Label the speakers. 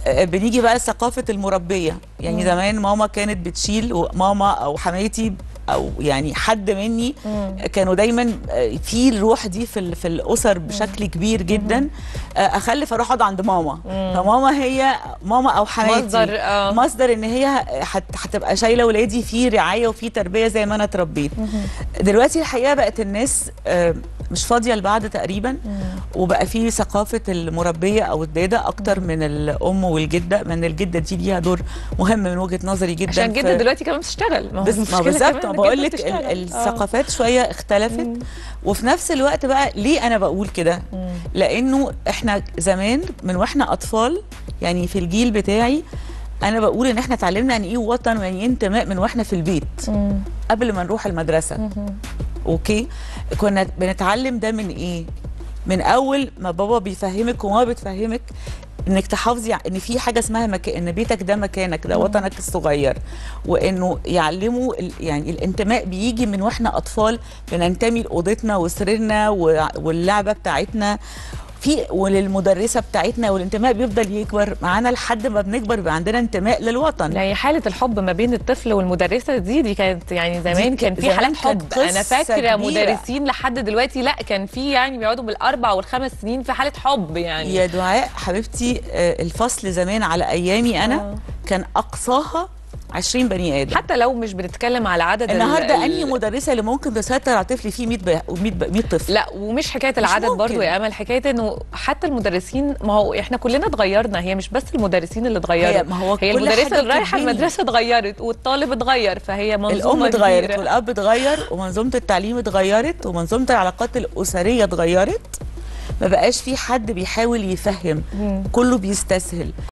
Speaker 1: آه، بنيجي بقى لثقافه المربيه يعني زمان ماما كانت بتشيل وماما او حماتي او يعني حد مني كانوا دايما آه، في الروح دي في ال- في الاسر بشكل كبير جدا آه، اخلف اروح اقعد عند ماما فماما هي ماما او حماتي
Speaker 2: مصدر، آه.
Speaker 1: مصدر ان هي هت- هتبقى شايله ولادي في رعايه وفي تربيه زي ما انا اتربيت دلوقتي الحقيقه بقت الناس آه، مش فاضيه لبعض تقريبا وبقى في ثقافه المربيه او الداده اكتر من الام والجده من الجده دي ليها دور مهم من وجهه نظري جدا
Speaker 2: عشان
Speaker 1: في-
Speaker 2: جدا دلوقتي كمان بتشتغل ما هو
Speaker 1: بس ما
Speaker 2: المشكلة
Speaker 1: بالظبط
Speaker 2: كمان
Speaker 1: ما
Speaker 2: إن
Speaker 1: بقول
Speaker 2: الجدة
Speaker 1: لك
Speaker 2: بتشتغل. آه.
Speaker 1: الثقافات شويه اختلفت وفي نفس الوقت بقى ليه انا بقول كده لانه احنا زمان من واحنا اطفال يعني في الجيل بتاعي انا بقول ان احنا اتعلمنا يعني ايه وطن ويعني ايه انتماء من واحنا في البيت قبل ما نروح المدرسه اوكي كنا بنتعلم ده من ايه من اول ما بابا بيفهمك وماما بتفهمك انك تحافظي ع- ان في حاجه اسمها مك... ان بيتك ده مكانك ده وطنك الصغير وانه يعلموا ال... يعني الانتماء بيجي من واحنا اطفال بننتمي لاوضتنا وسريرنا و... واللعبه بتاعتنا في وللمدرسه بتاعتنا والانتماء بيفضل يكبر معانا لحد ما بنكبر بيبقى عندنا انتماء للوطن
Speaker 2: يعني حالة الحب ما بين الطفل والمدرسة دي دي كانت يعني زمان
Speaker 1: ك-
Speaker 2: كان في
Speaker 1: زمان
Speaker 2: حالات
Speaker 1: كانت
Speaker 2: حب أنا
Speaker 1: قصة
Speaker 2: فاكرة
Speaker 1: كبيرة.
Speaker 2: مدرسين لحد دلوقتي لا كان في يعني بيقعدوا بالأربع والخمس سنين في حالة حب يعني
Speaker 1: يا دعاء حبيبتي آه، الفصل زمان على ايامي انا
Speaker 2: آه.
Speaker 1: كان اقصاها 20 بني ادم
Speaker 2: حتى لو مش بنتكلم على عدد ال-
Speaker 1: النهارده
Speaker 2: ال-
Speaker 1: انهي مدرسه اللي ممكن تسيطر على طفل فيه 100 ب... 100 ب... 100 طفل
Speaker 2: لا ومش حكايه العدد
Speaker 1: ممكن.
Speaker 2: برضو يا امل حكايه انه حتى المدرسين ما هو احنا كلنا اتغيرنا هي مش بس المدرسين اللي اتغيروا
Speaker 1: هي- ما هو
Speaker 2: هي
Speaker 1: كل
Speaker 2: المدرسه
Speaker 1: حاجة
Speaker 2: اللي رايحه
Speaker 1: بتتبني.
Speaker 2: المدرسه اتغيرت والطالب اتغير فهي منظومه
Speaker 1: الام اتغيرت
Speaker 2: كبيرة.
Speaker 1: والاب اتغير ومنظومه التعليم اتغيرت ومنظومه العلاقات الاسريه اتغيرت ما بقاش في حد بيحاول يفهم كله بيستسهل